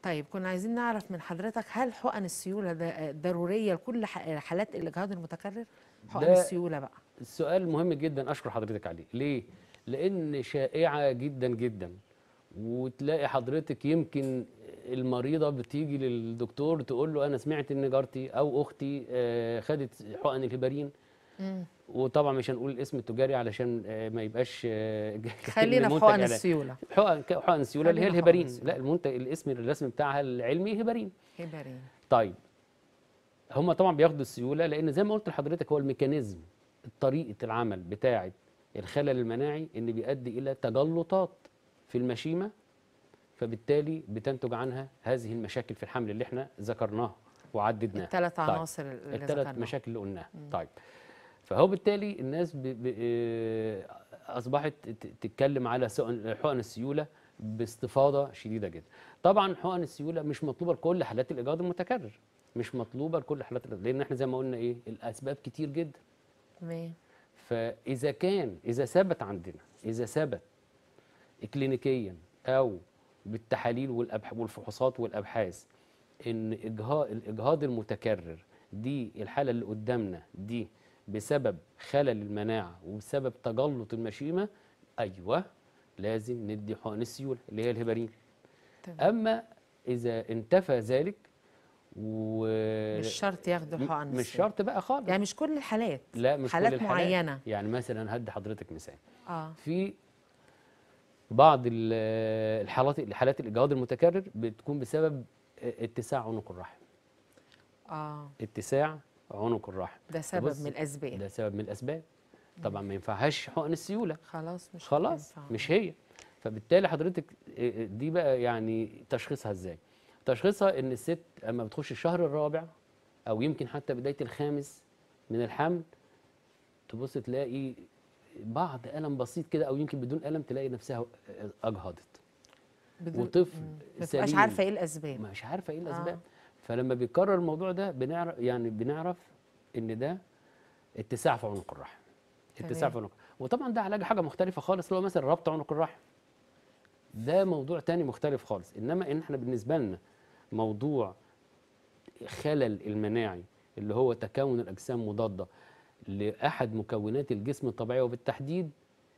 طيب كنا عايزين نعرف من حضرتك هل حقن السيوله ده ضروريه لكل ح- حالات الاجهاض المتكرر حقن ده- السيوله بقى السؤال مهم جدا اشكر حضرتك عليه ليه لان شائعه جدا جدا وتلاقي حضرتك يمكن المريضه بتيجي للدكتور تقول له انا سمعت ان جارتي او اختي آه، خدت حقن الهبارين وطبعا مش هنقول الاسم التجاري علشان آه، ما يبقاش آه، خلينا في منتج حقن إعلان. السيوله حقن ك- حقن السيوله اللي هي خلينا حقن الهبارين السيولة. لا المنتج الاسم الرسمي بتاعها العلمي هبارين هبارين طيب هم طبعا بياخدوا السيوله لان زي ما قلت لحضرتك هو الميكانيزم طريقه العمل بتاعه الخلل المناعي ان بيؤدي الى تجلطات في المشيمه فبالتالي بتنتج عنها هذه المشاكل في الحمل اللي احنا ذكرناها وعددناها الثلاث طيب. عناصر اللي الثلاث ذكرناهم. مشاكل اللي قلناها طيب فهو بالتالي الناس ب... ب... آه، اصبحت ت- تتكلم على سؤ- حقن السيوله باستفاضه شديده جدا طبعا حقن السيوله مش مطلوبه لكل حالات الاجهاض المتكرر مش مطلوبه لكل حالات الإجهاض، لان احنا زي ما قلنا ايه الاسباب كتير جدا تمام فاذا كان اذا ثبت عندنا اذا ثبت كلينيكيا او بالتحاليل والأبح والفحوصات والابحاث ان اجهاض الاجهاض المتكرر دي الحاله اللي قدامنا دي بسبب خلل المناعه وبسبب تجلط المشيمه ايوه لازم ندي حقن السيوله اللي هي الهبارين تمام اما اذا انتفى ذلك و مش شرط ياخدوا م- حقن مش السيولة. شرط بقى خالص يعني مش كل الحالات لا مش حالات كل الحالات معينه يعني مثلا هدي حضرتك مثال اه في بعض ال- الحالات الحالات الاجهاض المتكرر بتكون بسبب اتساع عنق الرحم اه اتساع عنق الرحم ده سبب تبص، من الاسباب ده سبب من الاسباب طبعا ما ينفعهاش حقن السيوله خلاص مش خلاص هتنفع. مش هي فبالتالي حضرتك اه، اه، دي بقى يعني تشخيصها ازاي تشخيصها ان الست اما بتخش الشهر الرابع او يمكن حتى بدايه الخامس من الحمل تبص تلاقي بعض الم بسيط كده او يمكن بدون الم تلاقي نفسها اه، اجهضت بدون- وطفل مم. ما تبقاش سليم. عارفه ايه الاسباب مش عارفه ايه آه. الاسباب فلما بيتكرر الموضوع ده بنعرف يعني بنعرف ان ده اتساع في عنق الرحم اتساع في تمام. عنق وطبعا ده علاج حاجه مختلفه خالص اللي هو مثلا ربط عنق الرحم ده موضوع تاني مختلف خالص انما ان احنا بالنسبه لنا موضوع خلل المناعي اللي هو تكون الاجسام مضاده لاحد مكونات الجسم الطبيعيه وبالتحديد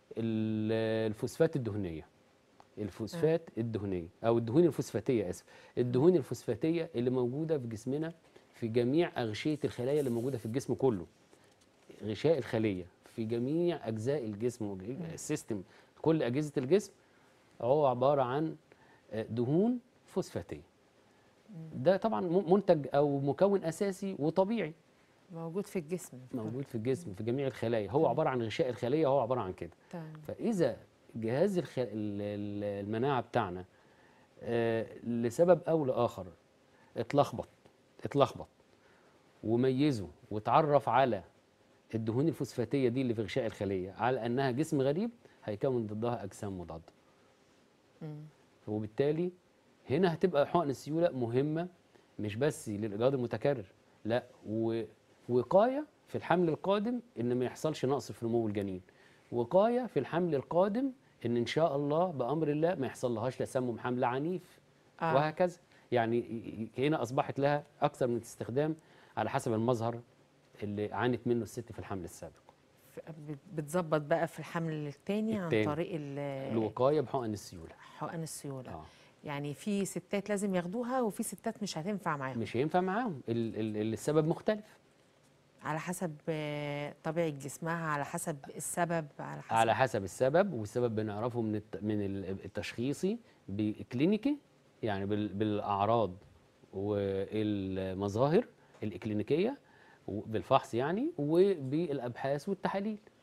ال- الفوسفات الدهنيه الفوسفات الدهنيه او الدهون الفوسفاتيه اسف الدهون الفوسفاتيه اللي موجوده في جسمنا في جميع اغشيه الخلايا اللي موجوده في الجسم كله غشاء الخليه في جميع اجزاء الجسم وج- السيستم كل اجهزه الجسم هو عباره عن آه، دهون فوسفاتيه ده طبعا م- منتج او مكون اساسي وطبيعي موجود في الجسم موجود في الجسم في جميع الخلايا هو عباره عن غشاء الخليه هو عباره عن كده تمام فاذا جهاز الخ... ال- ال- المناعه بتاعنا آه، لسبب او لاخر اتلخبط اتلخبط وميزه واتعرف على الدهون الفوسفاتيه دي اللي في غشاء الخليه على انها جسم غريب هيكون ضدها اجسام مضاده مم. وبالتالي هنا هتبقى حقن السيوله مهمه مش بس للاجهاض المتكرر لا ووقايه في الحمل القادم ان ما يحصلش نقص في نمو الجنين وقايه في الحمل القادم ان ان شاء الله بامر الله ما يحصل لهاش تسمم حمل عنيف آه. وهكذا يعني ي- ي- هنا اصبحت لها اكثر من استخدام على حسب المظهر اللي عانت منه الست في الحمل السابق ف- بت- بتظبط بقى في الحمل الثاني عن التاني. طريق ال- الوقايه بحقن السيوله حقن السيوله اه يعني في ستات لازم ياخدوها وفي ستات مش هتنفع معاهم مش هينفع معاهم ال- ال- السبب مختلف على حسب آه، طبيعه جسمها على حسب السبب على حسب على حسب السبب والسبب بنعرفه من الت- من ال- التشخيصي بكلينيكي يعني بال- بالاعراض والمظاهر الاكلينيكيه بالفحص يعني وبالابحاث والتحاليل